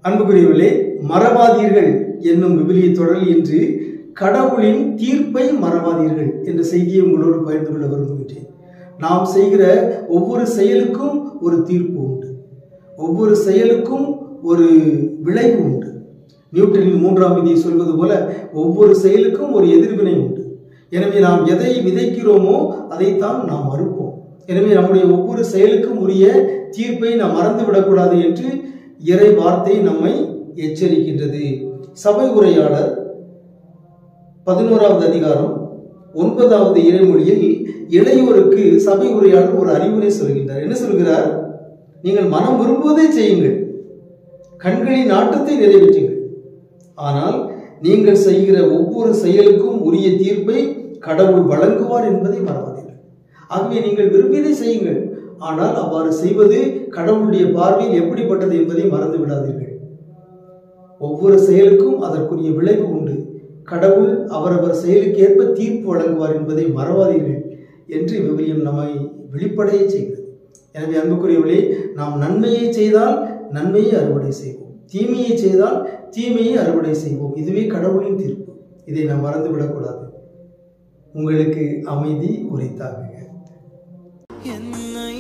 அன்புக்குரியவர்களே மறவாதீர்கள் என்னும் விபிலிய தொடரில் இன்று கடவுளின் தீர்ப்பை மறவாதீர்கள் என்ற செய்தியை உங்களோடு பகிர்ந்து கொள்ள விரும்புகின்றேன் நாம் செய்கிற ஒவ்வொரு செயலுக்கும் ஒரு தீர்ப்பு உண்டு ஒவ்வொரு செயலுக்கும் ஒரு விளைவு உண்டு நியூட்டனின் மூன்றாம் விதியை சொல்வது போல ஒவ்வொரு செயலுக்கும் ஒரு எதிர்வினை உண்டு எனவே நாம் எதை விதைக்கிறோமோ அதைத்தான் நாம் மறுப்போம் எனவே நம்முடைய ஒவ்வொரு செயலுக்கும் உரிய தீர்ப்பை நாம் மறந்து விடக்கூடாது என்று இறை வார்த்தை நம்மை எச்சரிக்கின்றது சபை உரையாளர் பதினோராவது அதிகாரம் ஒன்பதாவது இறைமொழியில் இளையோருக்கு சபை உரையாளர் ஒரு அறிவுரை சொல்கின்றார் என்ன சொல்கிறார் நீங்கள் மனம் விரும்புவதை செய்யுங்கள் கண்களின் நாட்டத்தை நிறைவேற்றுங்கள் ஆனால் நீங்கள் செய்கிற ஒவ்வொரு செயலுக்கும் உரிய தீர்ப்பை கடவுள் வழங்குவார் என்பதை மறவாதீர்கள் ஆகவே நீங்கள் விரும்பியதை செய்யுங்கள் ஆனால் அவ்வாறு செய்வது கடவுளுடைய பார்வையில் எப்படிப்பட்டது என்பதை மறந்து விடாதீர்கள் ஒவ்வொரு செயலுக்கும் அதற்குரிய விளைவு உண்டு கடவுள் அவரவர் செயலுக்கு ஏற்ப தீர்ப்பு வழங்குவார் என்பதை மறவாதீர்கள் என்று விவிலியம் நம்மை வெளிப்படைய செய்கிறது எனவே அன்புக்குரியவர்களே நாம் நன்மையை செய்தால் நன்மையை அறுவடை செய்வோம் தீமையை செய்தால் தீமையை அறுவடை செய்வோம் இதுவே கடவுளின் தீர்ப்பு இதை நாம் மறந்து விடக்கூடாது உங்களுக்கு அமைதி உரைத்தாகுங்க என்னை